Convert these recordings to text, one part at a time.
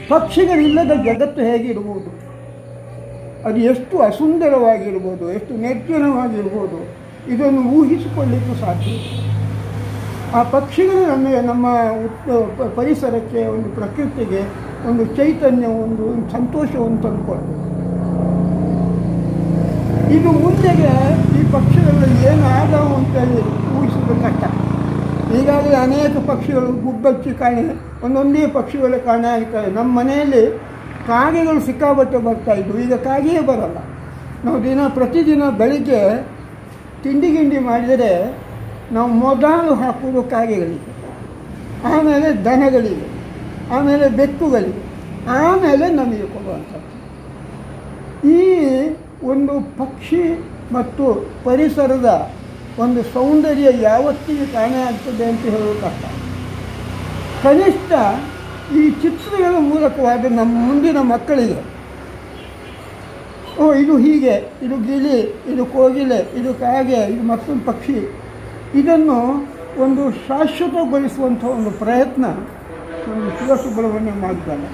ಪಕ್ಷಿಗಳಿಲ್ಲದ ಜಗತ್ತು ಹೇಗಿರ್ಬೋದು ಅದು ಎಷ್ಟು ಅಸುಂದರವಾಗಿರ್ಬೋದು ಎಷ್ಟು ನಿರ್ಜನವಾಗಿರ್ಬೋದು ಇದನ್ನು ಊಹಿಸಿಕೊಳ್ಳಿಕ್ಕೂ ಸಾಧ್ಯ ಇಲ್ಲ. ಆ ಪಕ್ಷಿಗಳು ನಮ್ಮ ನಮ್ಮ ಉತ್- ಪ- ಪರಿಸರಕ್ಕೆ ಒಂದು ಪ್ರಕೃತಿಗೆ ಒಂದು ಚೈತನ್ಯ ಒಂದು ಸಂತೋಷವನ್ನು ತಂದುಕೊಳ್ಬೇಕು ಇದು ಮುಂದೆಗೆ ಈ ಪಕ್ಷಿಗಳು ಏನು ಆದವು ಅಂತೇಳಿ ಊಹಿಸೋದು ಕಷ್ಟ ಈಗಾಗಲೇ ಅನೇಕ ಪಕ್ಷಿಗಳು ಗುಬ್ಬಚ್ಚಿ ಕಾಣೆ ಒಂದೊಂದೇ ಪಕ್ಷಿಗಳು ಕಾಣೆ ಆಗ್ತವೆ ನಮ್ಮ ಮನೆಯಲ್ಲಿ ಕಾಗೆಗಳು ಸಿಕ್ಕಾಬಟ್ಟೆ ಬರ್ತಾ ಇದ್ವು ಈಗ ಕಾಗೆಯೇ ಬರಲ್ಲ ನಾವು ದಿನ ಪ್ರತಿದಿನ ಬೆಳಿಗ್ಗೆ ತಿಂಡಿ ಗಿಂಡಿ ಮಾಡಿದರೆ ನಾವು ಮೊದಲು ಹಾಕುವುದು ಕಾಗೆಗಳಿಗೆ ಆಮೇಲೆ ದನಗಳಿಗೆ ಆಮೇಲೆ ಬೆಕ್ಕುಗಳಿಗೆ ಆಮೇಲೆ ನಮಗೆ ಕೊಡುವಂಥದ್ದು ಈ ಒಂದು ಪಕ್ಷಿ ಮತ್ತು ಪರಿಸರದ ಒಂದು ಸೌಂದರ್ಯ ಯಾವತ್ತಿಗೆ ಕಾಣೆ ಆಗ್ತದೆ ಅಂತ ಹೇಳೋದು ಕಷ್ಟ ಕನಿಷ್ಠ ಈ ಚಿತ್ರಗಳ ಮೂಲಕವಾದ ನಮ್ಮ ಮುಂದಿನ ಮಕ್ಕಳಿಗೆ ಓ ಇದು ಹೀಗೆ ಇದು ಗಿಳಿ ಇದು ಕೋಗಿಲೆ ಇದು ಕಾಗೆ ಇದು ಮತ್ತೊಂದು ಪಕ್ಷಿ ಇದನ್ನು ಒಂದು ಶಾಶ್ವತಗೊಳಿಸುವಂಥ ಒಂದು ಪ್ರಯತ್ನ ಒಂದು ಶಿವಸುಬ್ರಹ್ಮಣ್ಯ ಮಾಡಿದ್ದಾನೆ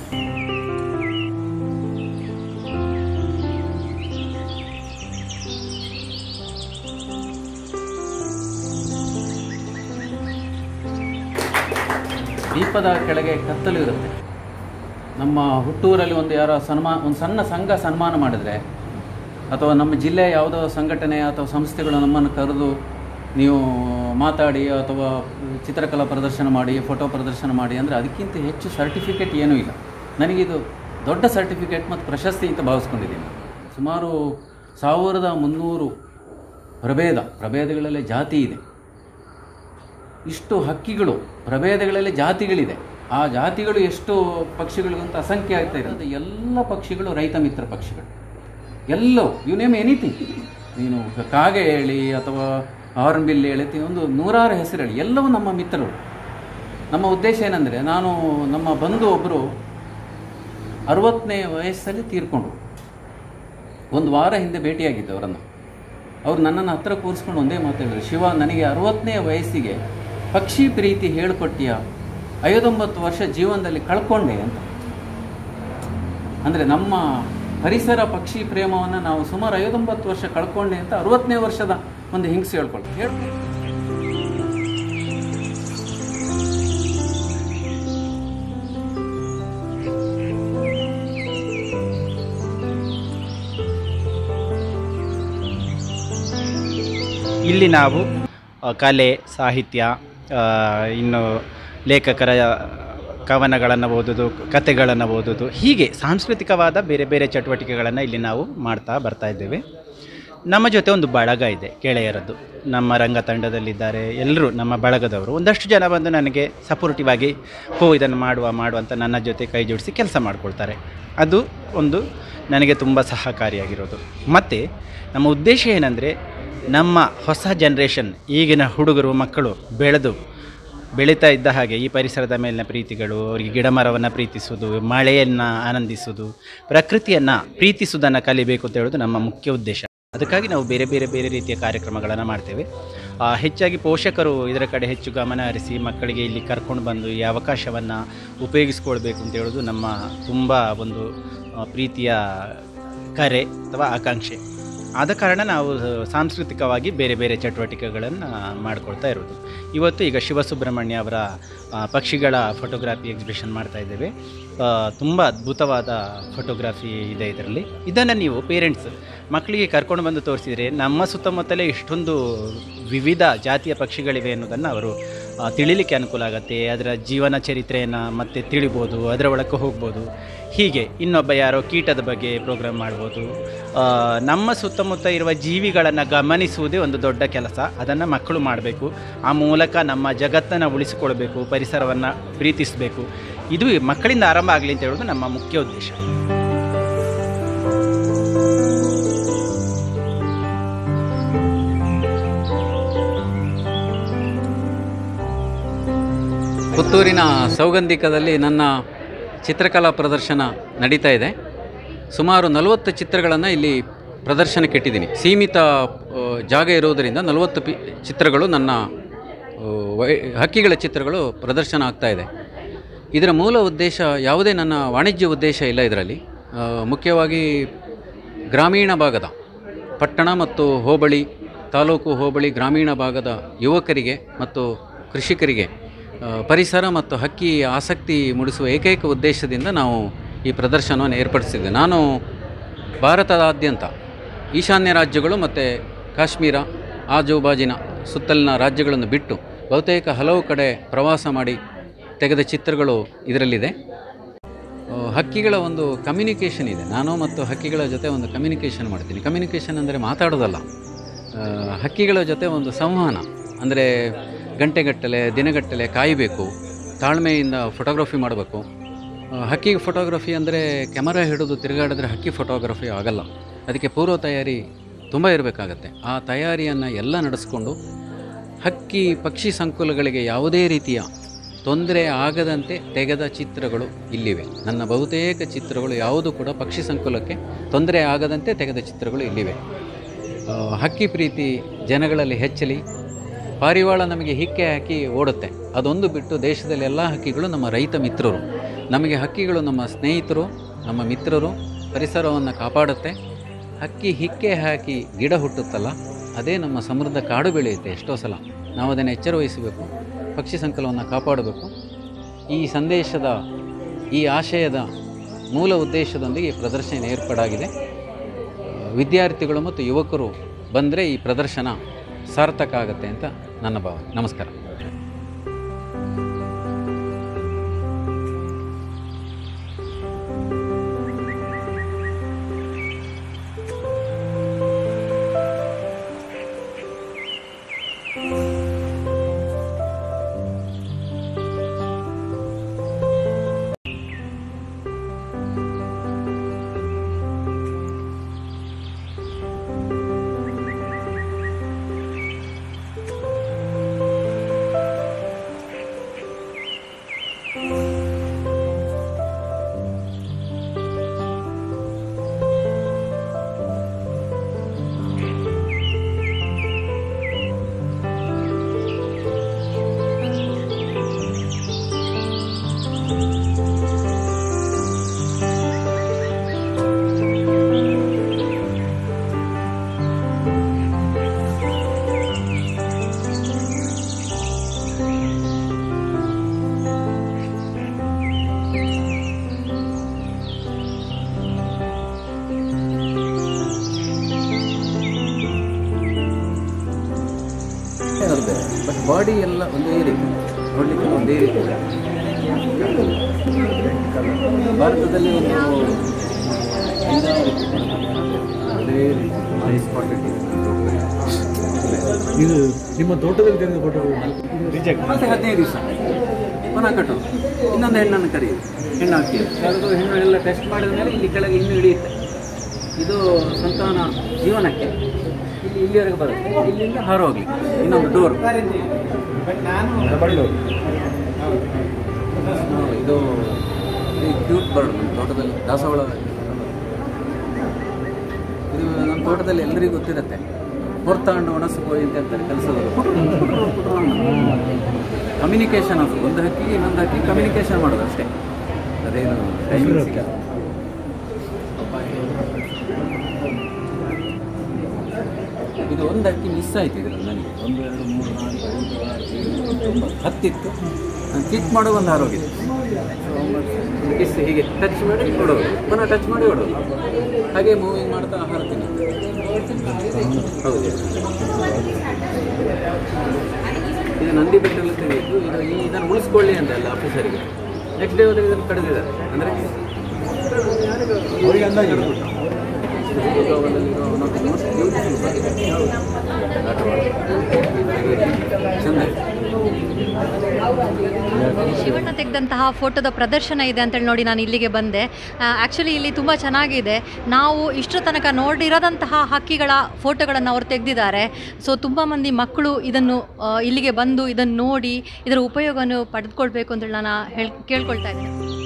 ದೀಪದ ಕೆಳಗೆ ಕತ್ತಲು ಇರುತ್ತೆ ನಮ್ಮ ಹುಟ್ಟೂರಲ್ಲಿ ಒಂದು ಯಾರೋ ಸನ್ಮಾನ ಒಂದು ಸಣ್ಣ ಸಂಘ ಸನ್ಮಾನ ಮಾಡಿದರೆ ಅಥವಾ ನಮ್ಮ ಜಿಲ್ಲೆಯ ಯಾವುದೋ ಸಂಘಟನೆ ಅಥವಾ ಸಂಸ್ಥೆಗಳು ನಮ್ಮನ್ನು ಕರೆದು ನೀವು ಮಾತಾಡಿ ಅಥವಾ ಚಿತ್ರಕಲಾ ಪ್ರದರ್ಶನ ಮಾಡಿ ಫೋಟೋ ಪ್ರದರ್ಶನ ಮಾಡಿ ಅಂದರೆ ಅದಕ್ಕಿಂತ ಹೆಚ್ಚು ಸರ್ಟಿಫಿಕೇಟ್ ಏನೂ ಇಲ್ಲ ನನಗಿದು ದೊಡ್ಡ ಸರ್ಟಿಫಿಕೇಟ್ ಮತ್ತು ಪ್ರಶಸ್ತಿ ಅಂತ ಭಾವಿಸ್ಕೊಂಡಿದ್ದೀನಿ ಸುಮಾರು ಸಾವಿರದ ಮುನ್ನೂರು ಪ್ರಭೇದ ಪ್ರಭೇದಗಳಲ್ಲಿ ಜಾತಿ ಇದೆ ಇಷ್ಟು ಹಕ್ಕಿಗಳು ಪ್ರಭೇದಗಳಲ್ಲಿ ಜಾತಿಗಳಿದೆ ಆ ಜಾತಿಗಳು ಎಷ್ಟು ಪಕ್ಷಿಗಳು ಅಂತ ಅಸಂಖ್ಯ ಆಗ್ತಾ ಇರೋದು ಎಲ್ಲ ಪಕ್ಷಿಗಳು ರೈತ ಮಿತ್ರ ಪಕ್ಷಿಗಳು ಎಲ್ಲವೂ ಯು ನೇಮ್ ಎನಿಥಿಂಗ್ ನೀನು ಕಾಗೆ ಹೇಳಿ ಅಥವಾ ಹಾರ್ನ್ಬಿಲ್ ಹೇಳಿ ಒಂದು ನೂರಾರು ಹೆಸರು ಹೇಳಿ ಎಲ್ಲವೂ ನಮ್ಮ ಮಿತ್ರರು ನಮ್ಮ ಉದ್ದೇಶ ಏನಂದರೆ ನಾನು ನಮ್ಮ ಬಂಧು ಒಬ್ಬರು ಅರವತ್ತನೇ ವಯಸ್ಸಲ್ಲಿ ತೀರ್ಕೊಂಡ್ರು ಒಂದು ವಾರ ಹಿಂದೆ ಭೇಟಿಯಾಗಿದ್ದೆ ಅವರನ್ನು ಅವ್ರು ನನ್ನನ್ನು ಹತ್ರ ಕೂರಿಸ್ಕೊಂಡು ಒಂದೇ ಮಾತು ಹೇಳಿದ್ರು ಶಿವ ನನಗೆ ಅರವತ್ತನೇ ವಯಸ್ಸಿಗೆ ಪಕ್ಷಿ ಪ್ರೀತಿ ಹೇಳಿಕೊಟ್ಟಿಯ ಐವತ್ತೊಂಬತ್ತು ವರ್ಷ ಜೀವನದಲ್ಲಿ ಕಳ್ಕೊಂಡೆ ಅಂತ ಅಂದರೆ ನಮ್ಮ ಪರಿಸರ ಪಕ್ಷಿ ಪ್ರೇಮವನ್ನು ನಾವು ಸುಮಾರು ಐವತ್ತೊಂಬತ್ತು ವರ್ಷ ಕಳ್ಕೊಂಡೆ ಅಂತ ಅರವತ್ತನೇ ವರ್ಷದ ಒಂದು ಹಿಂಗ್ಸೆ ಹೇಳ್ಕೊಳ್ತು ಹೇಳ್ಕೊಂಡು ಇಲ್ಲಿ ನಾವು ಆ, ಕಲೆ ಸಾಹಿತ್ಯ ಆ, ಇನ್ನು ಲೇಖಕರ ಕವನಗಳನ್ನು ಓದೋದು ಕತೆಗಳನ್ನು ಓದೋದು ಹೀಗೆ ಸಾಂಸ್ಕೃತಿಕವಾದ ಬೇರೆ ಬೇರೆ ಚಟುವಟಿಕೆಗಳನ್ನು ಇಲ್ಲಿ ನಾವು ಮಾಡ್ತಾ ಬರ್ತಾ ಇದ್ದೇವೆ ನಮ್ಮ ಜೊತೆ ಒಂದು ಬಳಗ ಇದೆ ಗೆಳೆಯರದ್ದು ನಮ್ಮ ರಂಗ ತಂಡದಲ್ಲಿದ್ದಾರೆ ಎಲ್ಲರೂ ನಮ್ಮ ಬಳಗದವರು ಒಂದಷ್ಟು ಜನ ಬಂದು ನನಗೆ ಸಪೋರ್ಟಿವ್ ಆಗಿ ಹೋ ಇದನ್ನು ಮಾಡುವ ಮಾಡುವ ಅಂತ ನನ್ನ ಜೊತೆ ಕೈ ಜೋಡಿಸಿ ಕೆಲಸ ಮಾಡ್ಕೊಳ್ತಾರೆ ಅದು ಒಂದು ನನಗೆ ತುಂಬ ಸಹಕಾರಿಯಾಗಿರೋದು ಮತ್ತು ನಮ್ಮ ಉದ್ದೇಶ ಏನಂದರೆ ನಮ್ಮ ಹೊಸ ಜನ್ರೇಷನ್ ಈಗಿನ ಹುಡುಗರು ಮಕ್ಕಳು ಬೆಳೆದು ಬೆಳೀತಾ ಇದ್ದ ಹಾಗೆ ಈ ಪರಿಸರದ ಮೇಲಿನ ಪ್ರೀತಿಗಳು ಅವರಿಗೆ ಗಿಡ ಮರವನ್ನು ಪ್ರೀತಿಸುವುದು ಮಳೆಯನ್ನು ಆನಂದಿಸುವುದು ಪ್ರಕೃತಿಯನ್ನು ಪ್ರೀತಿಸುವುದನ್ನು ಕಲಿಬೇಕು ಅಂತ ಹೇಳೋದು ನಮ್ಮ ಮುಖ್ಯ ಉದ್ದೇಶ ಅದಕ್ಕಾಗಿ ನಾವು ಬೇರೆ ಬೇರೆ ಬೇರೆ ರೀತಿಯ ಕಾರ್ಯಕ್ರಮಗಳನ್ನು ಮಾಡ್ತೇವೆ ಆ, ಹೆಚ್ಚಾಗಿ ಪೋಷಕರು ಇದರ ಕಡೆ ಹೆಚ್ಚು ಗಮನ ಹರಿಸಿ ಮಕ್ಕಳಿಗೆ ಇಲ್ಲಿ ಕರ್ಕೊಂಡು ಬಂದು ಈ ಅವಕಾಶವನ್ನು ಉಪಯೋಗಿಸ್ಕೊಳ್ಬೇಕು ಅಂತ ಹೇಳೋದು ನಮ್ಮ ತುಂಬ ಒಂದು ಆ, ಪ್ರೀತಿಯ ಕರೆ ಅಥವಾ ಆಕಾಂಕ್ಷೆ ಆದ ಕಾರಣ ನಾವು ಸಾಂಸ್ಕೃತಿಕವಾಗಿ ಬೇರೆ ಬೇರೆ ಚಟುವಟಿಕೆಗಳನ್ನು ಮಾಡ್ಕೊಳ್ತಾ ಇರೋದು ಇವತ್ತು ಈಗ ಶಿವಸುಬ್ರಹ್ಮಣ್ಯ ಅವರ ಆ, ಪಕ್ಷಿಗಳ ಫೋಟೋಗ್ರಾಫಿ ಎಕ್ಸಿಬಿಷನ್ ಮಾಡ್ತಾ ಇದ್ದೇವೆ ತುಂಬ ಅದ್ಭುತವಾದ ಫೋಟೋಗ್ರಾಫಿ ಇದೆ ಇದರಲ್ಲಿ ಇದನ್ನು ನೀವು ಪೇರೆಂಟ್ಸ್ ಮಕ್ಕಳಿಗೆ ಕರ್ಕೊಂಡು ಬಂದು ತೋರಿಸಿದರೆ ನಮ್ಮ ಸುತ್ತಮುತ್ತಲೇ ಇಷ್ಟೊಂದು ವಿವಿಧ ಜಾತಿಯ ಪಕ್ಷಿಗಳಿವೆ ಅನ್ನೋದನ್ನು ಅವರು ಆ, ತಿಳಿಲಿಕ್ಕೆ ಅನುಕೂಲ ಆಗುತ್ತೆ ಅದರ ಜೀವನ ಚರಿತ್ರೆಯನ್ನು ಮತ್ತೆ ತಿಳಿಬೋದು ಅದರ ಒಳಕ್ಕೆ ಹೋಗ್ಬೋದು ಹೀಗೆ ಇನ್ನೊಬ್ಬ ಯಾರೋ ಕೀಟದ ಬಗ್ಗೆ ಪ್ರೋಗ್ರಾಮ್ ಮಾಡ್ಬೋದು ಆ, ನಮ್ಮ ಸುತ್ತಮುತ್ತ ಇರುವ ಜೀವಿಗಳನ್ನು ಗಮನಿಸುವುದೇ ಒಂದು ದೊಡ್ಡ ಕೆಲಸ ಅದನ್ನು ಮಕ್ಕಳು ಮಾಡಬೇಕು ಆ ಮೂಲಕ ನಮ್ಮ ಜಗತ್ತನ್ನು ಉಳಿಸಿಕೊಳ್ಬೇಕು ಪರಿಸರವನ್ನು ಪ್ರೀತಿಸಬೇಕು ಇದು ಮಕ್ಕಳಿಂದ ಆರಂಭ ಆಗಲಿ ಅಂತ ಹೇಳೋದು ನಮ್ಮ ಮುಖ್ಯ ಉದ್ದೇಶ ಪುತ್ತೂರಿನ ಸೌಗಂಧಿಕದಲ್ಲಿ ನನ್ನ ಚಿತ್ರಕಲಾ ಪ್ರದರ್ಶನ ನಡೀತಾ ಇದೆ ಸುಮಾರು ನಲವತ್ತು ಚಿತ್ರಗಳನ್ನು ಇಲ್ಲಿ ಪ್ರದರ್ಶನಕ್ಕೆ ಇಟ್ಟಿದ್ದೀನಿ ಸೀಮಿತ ಆ, ಜಾಗ ಇರುವುದರಿಂದ ನಲವತ್ತು ಪಿ ಚಿತ್ರಗಳು ನನ್ನ ಆ, ವೈ ಹಕ್ಕಿಗಳ ಚಿತ್ರಗಳು ಪ್ರದರ್ಶನ ಆಗ್ತಾ ಇದೆ ಇದರ ಮೂಲ ಉದ್ದೇಶ ಯಾವುದೇ ನನ್ನ ವಾಣಿಜ್ಯ ಉದ್ದೇಶ ಇಲ್ಲ ಇದರಲ್ಲಿ ಆ, ಮುಖ್ಯವಾಗಿ ಗ್ರಾಮೀಣ ಭಾಗದ ಪಟ್ಟಣ ಮತ್ತು ಹೋಬಳಿ ತಾಲೂಕು ಹೋಬಳಿ ಗ್ರಾಮೀಣ ಭಾಗದ ಯುವಕರಿಗೆ ಮತ್ತು ಕೃಷಿಕರಿಗೆ ಆ, ಪರಿಸರ ಮತ್ತು ಹಕ್ಕಿ ಆಸಕ್ತಿ ಮೂಡಿಸುವ ಏಕೈಕ ಉದ್ದೇಶದಿಂದ ನಾವು ಈ ಪ್ರದರ್ಶನವನ್ನು ಏರ್ಪಡಿಸಿದ್ದೆ ನಾನು ಭಾರತದಾದ್ಯಂತ ಈಶಾನ್ಯ ರಾಜ್ಯಗಳು ಮತ್ತು ಕಾಶ್ಮೀರ ಆಜುಬಾಜಿನ ಸುತ್ತಲಿನ ರಾಜ್ಯಗಳನ್ನು ಬಿಟ್ಟು ಬಹುತೇಕ ಹಲವು ಕಡೆ ಪ್ರವಾಸ ಮಾಡಿ ತೆಗೆದ ಚಿತ್ರಗಳು ಇದರಲ್ಲಿದೆ ಆ, ಹಕ್ಕಿಗಳ ಒಂದು ಕಮ್ಯುನಿಕೇಷನ್ ಇದೆ ನಾನು ಮತ್ತು ಹಕ್ಕಿಗಳ ಜೊತೆ ಒಂದು ಕಮ್ಯುನಿಕೇಷನ್ ಮಾಡ್ತೀನಿ ಕಮ್ಯುನಿಕೇಷನ್ ಅಂದರೆ ಮಾತಾಡೋದಲ್ಲ ಆ, ಹಕ್ಕಿಗಳ ಜೊತೆ ಒಂದು ಸಂವಹನ ಅಂದರೆ ಗಂಟೆಗಟ್ಟಲೆ ದಿನಗಟ್ಟಲೆ ಕಾಯಬೇಕು ತಾಳ್ಮೆಯಿಂದ ಫೋಟೋಗ್ರಫಿ ಮಾಡಬೇಕು ಆ, ಹಕ್ಕಿಗೆ ಫೋಟೋಗ್ರಫಿ ಅಂದರೆ ಕ್ಯಾಮರಾ ಹಿಡಿದು ತಿರುಗಾಡಿದ್ರೆ ಹಕ್ಕಿ ಫೋಟೋಗ್ರಫಿ ಆಗಲ್ಲ ಅದಕ್ಕೆ ಪೂರ್ವ ತಯಾರಿ ತುಂಬ ಇರಬೇಕಾಗತ್ತೆ ಆ ತಯಾರಿಯನ್ನು ಎಲ್ಲ ನಡೆಸ್ಕೊಂಡು ಹಕ್ಕಿ ಪಕ್ಷಿ ಸಂಕುಲಗಳಿಗೆ ಯಾವುದೇ ರೀತಿಯ ತೊಂದರೆ ಆಗದಂತೆ ತೆಗೆದ ಚಿತ್ರಗಳು ಇಲ್ಲಿವೆ ನನ್ನ ಬಹುತೇಕ ಚಿತ್ರಗಳು ಯಾವುದು ಕೂಡ ಪಕ್ಷಿ ಸಂಕುಲಕ್ಕೆ ತೊಂದರೆ ಆಗದಂತೆ ತೆಗೆದ ಚಿತ್ರಗಳು ಇಲ್ಲಿವೆ ಆ, ಹಕ್ಕಿ ಪ್ರೀತಿ ಜನಗಳಲ್ಲಿ ಹೆಚ್ಚಲಿ ಪಾರಿವಾಳ ನಮಗೆ ಹಿಕ್ಕೆ ಹಾಕಿ ಓಡುತ್ತೆ ಅದೊಂದು ಬಿಟ್ಟು ದೇಶದಲ್ಲಿ ಎಲ್ಲ ಹಕ್ಕಿಗಳು ನಮ್ಮ ರೈತ ಮಿತ್ರರು ನಮಗೆ ಹಕ್ಕಿಗಳು ನಮ್ಮ ಸ್ನೇಹಿತರು ನಮ್ಮ ಮಿತ್ರರು ಪರಿಸರವನ್ನು ಕಾಪಾಡುತ್ತೆ ಹಕ್ಕಿ ಹಿಕ್ಕೆ ಹಾಕಿ ಗಿಡ ಹುಟ್ಟುತ್ತಲ್ಲ ಅದೇ ನಮ್ಮ ಸಮೃದ್ಧ ಕಾಡು ಬೆಳೆಯುತ್ತೆ ಎಷ್ಟೋ ಸಲ ನಾವು ಅದನ್ನು ಎಚ್ಚರ ವಹಿಸಬೇಕು ಪಕ್ಷಿ ಸಂಕಲವನ್ನು ಕಾಪಾಡಬೇಕು ಈ ಸಂದೇಶದ ಈ ಆಶಯದ ಮೂಲ ಉದ್ದೇಶದೊಂದಿಗೆ ಈ ಪ್ರದರ್ಶನ ಏರ್ಪಾಡಾಗಿದೆ ವಿದ್ಯಾರ್ಥಿಗಳು ಮತ್ತು ಯುವಕರು ಬಂದರೆ ಈ ಪ್ರದರ್ಶನ ಸಾರ್ಥಕ ಆಗುತ್ತೆ ಅಂತ ನನ್ನ ಭಾವನೆ ನಮಸ್ಕಾರ ಬಟ್ ಬಾಡಿ ಎಲ್ಲ ಒಂದೇ ರೀತಿ ನೋಡಲಿಕ್ಕೆ ಒಂದೇ ರೀತಿ ಇದೆ. ಭಾರತದಲ್ಲಿ ಒಂದು ಅದೇ ರೀತಿ ಸ್ಪಾಟೆಡ್ ಇದು ನಿಮ್ಮ ತೋಟದಲ್ಲಿ ತೆಗೆದ ಫೋಟೋಗಳು ಮತ್ತೆ ಹದಿನೈದು ದಿವಸ ಪುನಃ ಕಟ್ಟು ಇನ್ನೊಂದು ಹೆಣ್ಣನ್ನು ಕರೆಯುದು ಹೆಣ್ಣು ಹಾಕಿ ಕರೆದು ಹೆಣ್ಣು ಎಲ್ಲ ಟೆಸ್ಟ್ ಮಾಡಿದ ಮೇಲೆ ಇಲ್ಲಿ ಕೆಳಗೆ ಇನ್ನು ಇಳಿಯುತ್ತೆ ಇದು ಸಂತಾನ ಜೀವನಕ್ಕೆ ಇಲ್ಲಿ ಇಲ್ಲಿವರೆಗೆ ಬರುತ್ತೆ ಇಲ್ಲಿಂದ ಹೊರಹೋಗ್ಲಿ ಇನ್ನೊಂದು ಡೋರ್ ಇದು ಕ್ಯೂಟ್ ಬರ್ಡ್ ನಮ್ಮ ತೋಟದಲ್ಲಿ ದಾಸವಾಳ ಇದು ನಮ್ಮ ತೋಟದಲ್ಲಿ ಎಲ್ಲರಿಗೂ ಗೊತ್ತಿರುತ್ತೆ ಹೊರತಾಂಡು ಒಣಸುಕೋಳಿ ಅಂತ ಹೇಳ್ತಾರೆ ಕೆಲಸದವರು ಕಮ್ಯುನಿಕೇಷನ್ ಅದು ಒಂದು ಹಕ್ಕಿಗೆ ಇನ್ನೊಂದು ಹಕ್ಕಿ ಕಮ್ಯುನಿಕೇಷನ್ ಮಾಡೋದು ಅಷ್ಟೇ ಅದೇನು ಟೈಮಿಂಗ್ ಸಿಗಲ್ಲ ಇದು ಒಂದು ಅಕ್ಕಿ ಮಿಸ್ ಆಯ್ತು ಇದರಲ್ಲಿ ನನಗೆ ಒಂದು ಎರಡು ಮೂರು ನಾಲ್ಕು ಐದು ಆರು ಏಳು ಎಂಟು, ಒಂಬತ್ತು ಹತ್ತಿತ್ತು ನಾನು ಕ್ಲಿಕ್ ಮಾಡೋ ಒಂದು ಆರೋಗ್ಯ ಕಿಸ್ ಹೀಗೆ ಟಚ್ ಮಾಡಿ ಹೊಡೋದು ಪುನಃ ಟಚ್ ಮಾಡಿ ಹೊಡೋದು ಹಾಗೆ ಮೂವಿಂಗ್ ಮಾಡ್ತಾ ಆಹಾರ ತಿನ್ನೋದು ಹೌದು ಇದು ನಂದಿ ಬೆಟ್ಟಲ್ಲಿ ತೆಗೆಯಿತು ಇದು ಈ ಇದನ್ನು ಉಳಿಸ್ಕೊಳ್ಳಿ ಅಂತ ಅಲ್ಲ ಆಫೀಸರಿಗೆ ನೆಕ್ಸ್ಟ್ ಡೇ ಹೋದರೆ ಇದನ್ನು ಕಡಿದಿದ್ದಾರೆ ಅಂದರೆ ಅವರಿಗೆ ಅಂದಾಜು ಚಂದ ಇದೆ. ಶಿವಣ್ಣ ತೆಗೆದಂತಹ ಫೋಟೋದ ಪ್ರದರ್ಶನ ಇದೆ ಅಂತೇಳಿ ನೋಡಿ ನಾನು ಇಲ್ಲಿಗೆ ಬಂದೆ ಆ್ಯಕ್ಚುಲಿ ಇಲ್ಲಿ ತುಂಬ ಚೆನ್ನಾಗಿದೆ ನಾವು ಇಷ್ಟರ ತನಕ ನೋಡಿರದಂತಹ ಹಕ್ಕಿಗಳ ಫೋಟೋಗಳನ್ನು ಅವರು ತೆಗೆದಿದ್ದಾರೆ ಸೊ ತುಂಬ ಮಂದಿ ಮಕ್ಕಳು ಇದನ್ನು ಆ, ಇಲ್ಲಿಗೆ ಬಂದು ಇದನ್ನು ನೋಡಿ ಇದರ ಉಪಯೋಗವನ್ನು ಪಡೆದುಕೊಳ್ಬೇಕು ಅಂತೇಳಿ ನಾನು ಹೇಳ್ ಕೇಳ್ಕೊಳ್ತಾ ಇದ್ದೇನೆ